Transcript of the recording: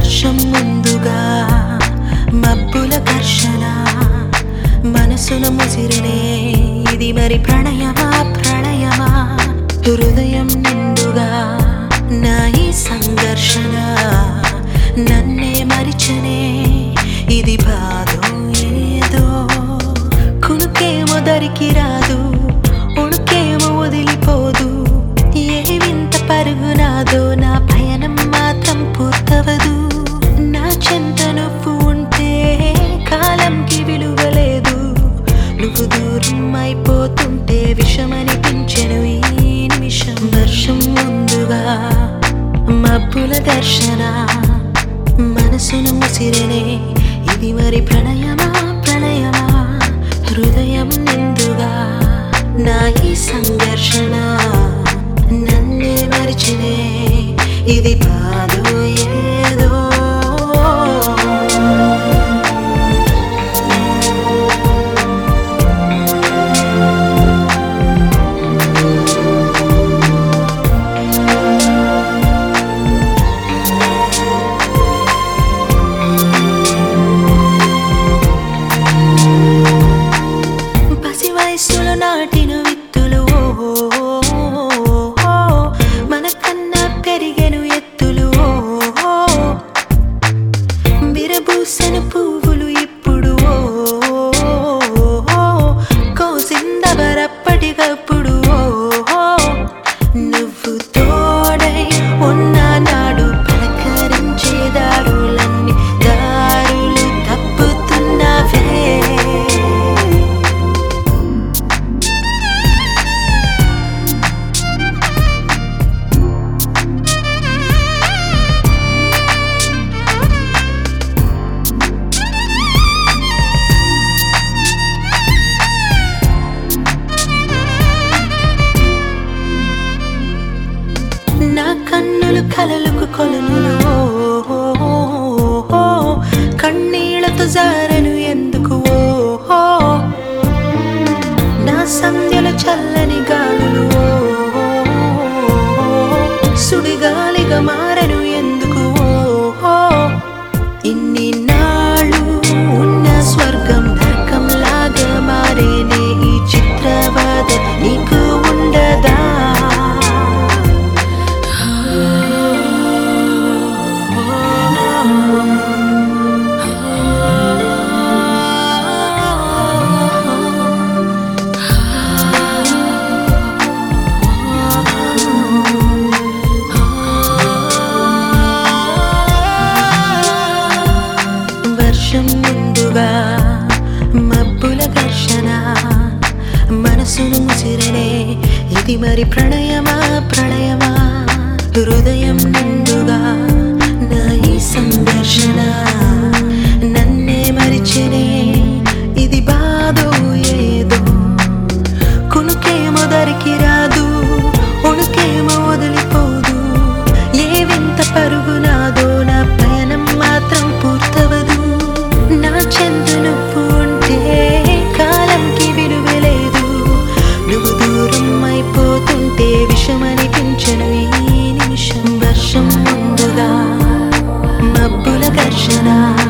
వర్షం ముందుగా మబ్బుల ఘర్షణ మనసున ముసిరినే ఇది మరి ప్రణయమా ప్రణయమా హృదయం నిండుగా నా ఈ సంఘర్షణ నన్నే మరిచనే ఇది బాధో ఏదో కునుకేమో దరికి రాదు ఉణుకేమో వదిలిపోదు ఏ వింత పరుగునాదో నా పయనం మాత్రం పూర్తవదు నా చెంత నువ్వు ఉంటే కాలంకి విలువలేదు నువ్వు దూరం అయిపోతుంటే విషమనిపించెను ఈ నిమిషం వర్షం ముందుగా మబ్బుల దర్శన మనసును ముసిరనే ఇది మరి ప్రణయమా ప్రణయమా హృదయం నిండుగా నా ఈ సంఘర్షణ నన్నే మరిచినే ఇది బాధో ఏదో పసి వయస్సులో నాటిన విత్తులు ఓహో మనకన్నా పెరిగెను ఎత్తులు ఓహో విరబూసెను పువ్వులు ఇప్పుడు ఓహో కోసిందవరప్పటికప్పుడు ఓహో నువ్వు తోడై ఉన్న నాడు పలకరించే దారులన్నీ దారులు తప్పుతున్నవే నా కన్నులు కలలకు కొలనులు ఓహో కన్నీళ్లతో జారను ఎందుకు ఓహో నా సంధ్యల చల్లని గాలులు ఓహో సుడిగాలిగా మారను ఎందుకు ఓహో ఇన్ని నాళ్ళు ఉన్న స్వర్గం నరకం లాగా మారేనే ఈ చిత్రవద నీకు ఉండదా వర్షం ముందుగా మబ్బుల ఘర్షణ మనసును ముసిరనే ఇది మరి ప్రణయమా ప్రణయమా హృదయం నిండుగా నా ఈ సంఘర్షణ నన్నే మరిచెనే ఇది బాధో ఏదో కునుకేమో దరికి రాదు ఉణుకేమో వదిలిపోదు ఏ వింత పరుగునాదో నా పయనం మాత్రం పూర్తవదు నా చెంత నువ్వు ఉంటే కాలంకి విలువలేదు నువ్వు దూరం అయిపోతుంటే విషమనిపించను ఈ నిమిషం వర్షం ముందుగా మబ్బుల ఘర్షణ